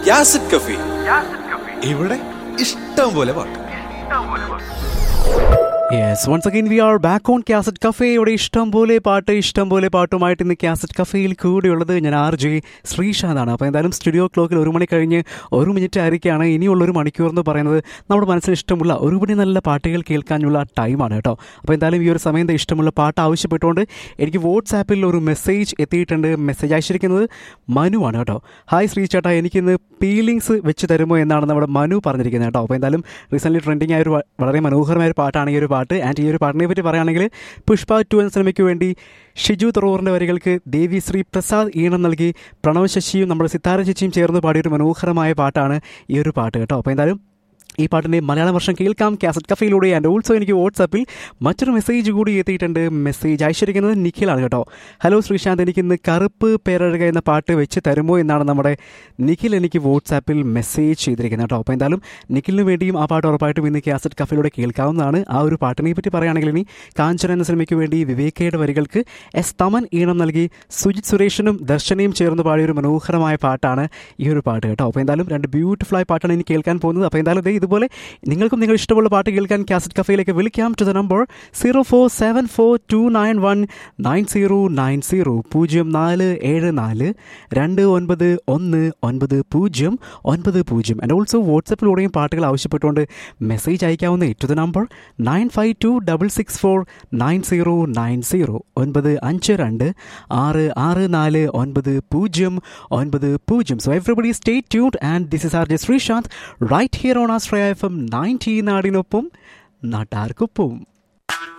യാസിഡ് കഫി ഇവിടെ ഇഷ്ടം പോലെ പാട്ട് yes once again we are back on cassette cafe ഇവിടെ ഇഷ്ടം പോലെ പാട്ട് ഇഷ്ടം പോലെ പാട്ടുമായിട്ട് ഇന്ന് കാസറ്റ് കഫേയിൽ കൂടെയുള്ളത് ഞാൻ ആർ ജെ ശ്രീഷാദാണ് അപ്പോൾ എന്തായാലും സ്റ്റുഡിയോ ക്ലോക്കിൽ ഒരു മണി കഴിഞ്ഞ് ഒരു മിനിറ്റ് ആയിരിക്കുകയാണ് ഇനിയുള്ളൊരു മണിക്കൂർ എന്ന് പറയുന്നത് നമ്മുടെ മനസ്സിന് ഇഷ്ടമുള്ള ഒരുപടി നല്ല പാട്ടുകൾ കേൾക്കാനുള്ള ടൈമാണ് കേട്ടോ അപ്പോൾ എന്തായാലും ഈ ഒരു സമയം ദേ ഇഷ്ടമുള്ള പാട്ട് ആവശ്യപ്പെട്ടുകൊണ്ട് എനിക്ക് വാട്സാപ്പിൽ ഒരു മെസ്സേജ് എത്തിയിട്ടുണ്ട് മെസ്സേജ് അയച്ചിരിക്കുന്നത് മനു ആണ് കേട്ടോ ഹായ് ശ്രീ ചേട്ടാ എനിക്കിന്ന് പീലിങ്സ് വെച്ച് തരുമോ എന്നാണ് നമ്മുടെ മനു പറഞ്ഞിരിക്കുന്നത് കേട്ടോ അപ്പോൾ എന്തായാലും റീസെൻ്റ്ലി ട്രെൻഡിങ് ആയ ഒരു വ- വളരെ മനോഹരമായ ഒരു പാട്ടാണ് ഈ ഒരു പാട്ട് ആൻഡ് ഈ ഒരു പാട്ടിനെ പറ്റി പറയുകയാണെങ്കിൽ പുഷ്പ ടു എന്ന സിനിമയ്ക്ക് വേണ്ടി ഷിജു തുറവറിൻ്റെ വരികൾക്ക് ദേവി ശ്രീ പ്രസാദ് ഈണം നൽകി പ്രണവ് ശശിയും നമ്മുടെ സിത്താര ചേച്ചിയും ചേർന്ന് പാടിയൊരു മനോഹരമായ പാട്ടാണ് ഈ ഒരു പാട്ട് കേട്ടോ അപ്പോൾ എന്തായാലും ഈ പാട്ടിൻ്റെ മലയാളം വർഷം കേൾക്കാം കാസറ്റ് കഫയിലൂടെ ആൻഡ് ഓൾസോ എനിക്ക് വാട്സാപ്പിൽ മറ്റൊരു മെസ്സേജ് കൂടി എത്തിയിട്ടുണ്ട് മെസ്സേജ് അയച്ചിരിക്കുന്നത് നിഖിലാണ് കേട്ടോ ഹലോ ശ്രീശാന്ത് എനിക്ക് ഇന്ന് കറുപ്പ് പേരഴുക എന്ന പാട്ട് വെച്ച് തരുമോ എന്നാണ് നമ്മുടെ നിഖിൽ എനിക്ക് വാട്സാപ്പിൽ മെസ്സേജ് ചെയ്തിരിക്കുന്നത് കേട്ടോ അപ്പോൾ എന്തായാലും നിഖിലിന് വേണ്ടിയും ആ പാട്ട് ഉറപ്പായിട്ടും ഇന്ന് കാസറ്റ് കഫയിലൂടെ കേൾക്കാവുന്നതാണ് ആ ഒരു പാട്ടിനെ പറ്റി പറയുകയാണെങ്കിൽ ഇനി കാഞ്ചന എന്ന സിനിമയ്ക്ക് വേണ്ടി വിവേകയുടെ വരികൾക്ക് എസ് തമൻ ഈണം നൽകി സുജിത് സുരേഷനും ദർശനയും ചേർന്ന് പാടിയ ഒരു മനോഹരമായ പാട്ടാണ് ഈ ഒരു പാട്ട് കേട്ടോ അപ്പോൾ എന്തായാലും രണ്ട് ബ്യൂട്ടിഫുൾ ആയ പാട്ടാണ് ഇനി കേൾക്കാൻ പോകുന്നത് അപ്പോൾ എന്തായാലും ദേ ഇതുപോലെ നിങ്ങൾക്കും നിങ്ങൾ ഇഷ്ടമുള്ള പാട്ട് കേൾക്കാൻ കാസറ്റ് കഫയിലേക്ക് വിളിക്കാം to the number zero four seven four two nine one nine zero nine zero പൂജ്യം നാല് ഏഴ് നാല് രണ്ട് ഒൻപത് ഒന്ന് ഒൻപത് പൂജ്യം ഒൻപത് പൂജ്യം ആൻഡ് ഓൾസോ വാട്സപ്പിലൂടെയും പാട്ടുകൾ ആവശ്യപ്പെട്ടുകൊണ്ട് മെസ്സേജ് അയക്കാവുന്ന to the number nine five two double six four nine zero nine zero ഒൻപത് അഞ്ച് രണ്ട് ആറ് ആറ് നാല് ഒൻപത് പൂജ്യം ഒൻപത് പൂജ്യം സോ എവറിബഡി സ്റ്റേ ട്യൂഡ് and this is R J Sreesanth right here on ആസ്ട്രയ എഫ് എം നയൻറ്റി നാടിനൊപ്പം നാട്ടാർക്കൊപ്പം